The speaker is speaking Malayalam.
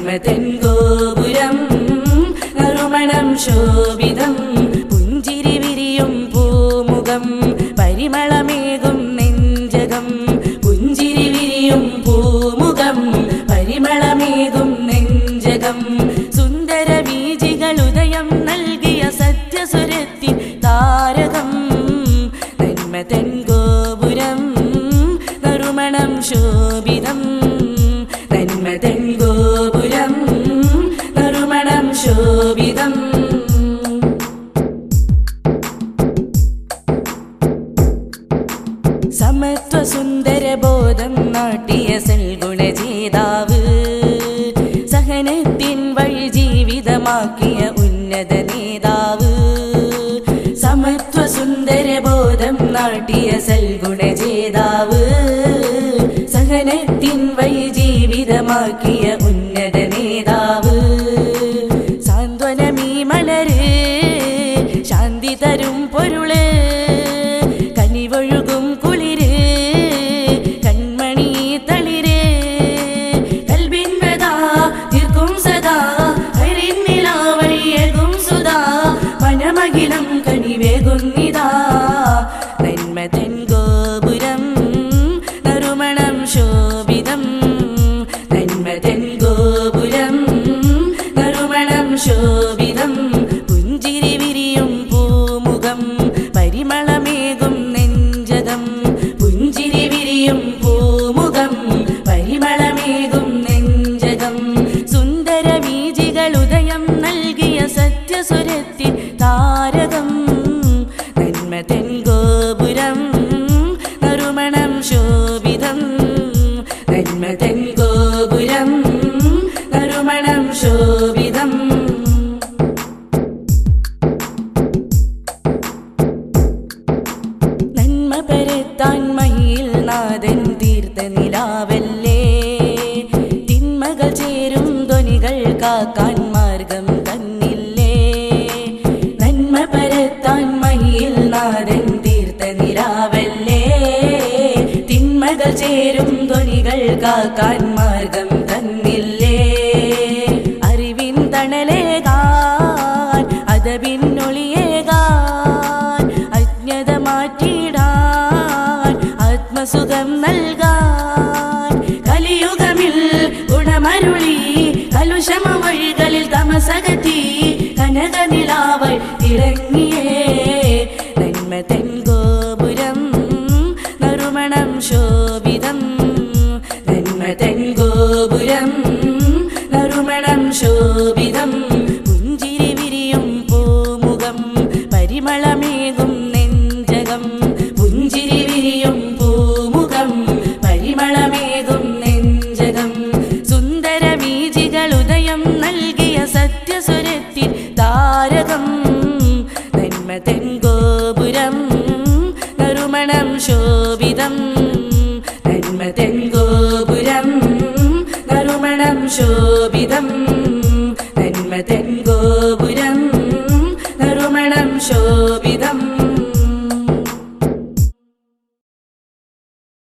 നന്മതൻ ഗോപുരം നറുമണം ശോഭിതം പുഞ്ചിരി വിരിയും പൂമുഖം പരിമളമേകും നെഞ്ചകം പുഞ്ചിരി വിരിയും പൂമുഖം പരിമളമേകും നെഞ്ചകം സുന്ദര ബീജികൾ ഉദയം നൽകിയ സത്യസുരത്തിൻ താരകം നന്മതൻ ഗോപുരം നറുമണം ശോഭിതം നന്മതൻ ഗോപുരം നറുമണം ശോഭിതം സമത്വ സുന്ദര ബോധം നാട്ടിയ സൽഗുണ ജേതാവ് സഹനത്തിൻ വഴി ജീവിതമാക്കിയ ഉന്നത നേതാവ് സമത്വ സുന്ദര ബോധം നാട്ടിയ സൽഗുണ ജേതാവ് സഹനത്തിൻ വഴി ജീവിതമാക്കിയ ഉന്നത നേതാവ് സാന്ത്വനമീ മലര് ശാന്തി തരും പൊരുള് കനിവൊഴുകും കുളിര് കൺമണി തളിര് കൽബിൻ വ്യഥാ തീർക്കും സദാ ഹരിൻ നിലാവഴിയേകും സുധാ മനമകിലം കണിവേകുന്നിതാ നന്മതൻ ഗോപുരം നറുമണം ശോഭിതം നന്മതൻ ഗോപുരം നറുമണം ശോഭിതം പുഞ്ചിരി വിരിയും പൂമുഖം പരിമളമേകും നെഞ്ചകം പുഞ്ചിരി വിരിയും പൂമുഖം പരിമളമേകും നെഞ്ചകം സുന്ദര ബീജികൾ ഉദയം നൽകിയ സത്യസുരത്തിൻ താരകം നന്മതൻ ഗോപുരം നറുമണം ശോഭിതം നന്മതൻ ഗോപുരം നറുമണം ശോഭിതം നന്മ പരത്താൻ മയിൽ നാഥൻ തീർത്ത നിലാവല്ലേ തിന്മകൾ ചേരും ധ്വനികൾ കാക്കാൻ മാർഗം തന്നില്ലേ നന്മ പരത്താൻ മയിൽ നാഥൻ തീർത്ത നിലാവല്ലേ തിന്മകൾ ചേരും ധ്വനികൾ കാക്കാൻ മാർഗം തന്നില്ലേ അറിവിൻ തണലേകാൻ അതപിന്നൊളിയേകാൻ അജ്ഞത മാറ്റിടാൻ ആത്മസുഖം നൽകാൻ കലിയുഗമിൽ ഗുണമരുളി കലുഷമ വഴികളിൽ തമസകറ്റി കനക നിലാവൾ തിളങ്ങിയേ നന്മതൻ ഗോപുരം നറുമണം ശോഭിതം നന്മതൻ ഗോപുരം നറുമണം ശോഭിതം പുഞ്ചിരി വിരിയും പൂമുഖം പരിമളമേകും നെഞ്ചകം പുഞ്ചിരി വിരിയും പൂമുഖം പരിമളമേകും നെഞ്ചകം സുന്ദര ബീജികൾ ഉദയം നൽകിയ സത്യസുരത്തിൻ താരകം നന്മതൻ ഗോപുരം നറുമണം ശോഭിതം നന്മതൻ ഗോപുരം നറുമണം ശോഭിതം നന്മതൻ ഗോപുരം നറുമണം ശോഭിതം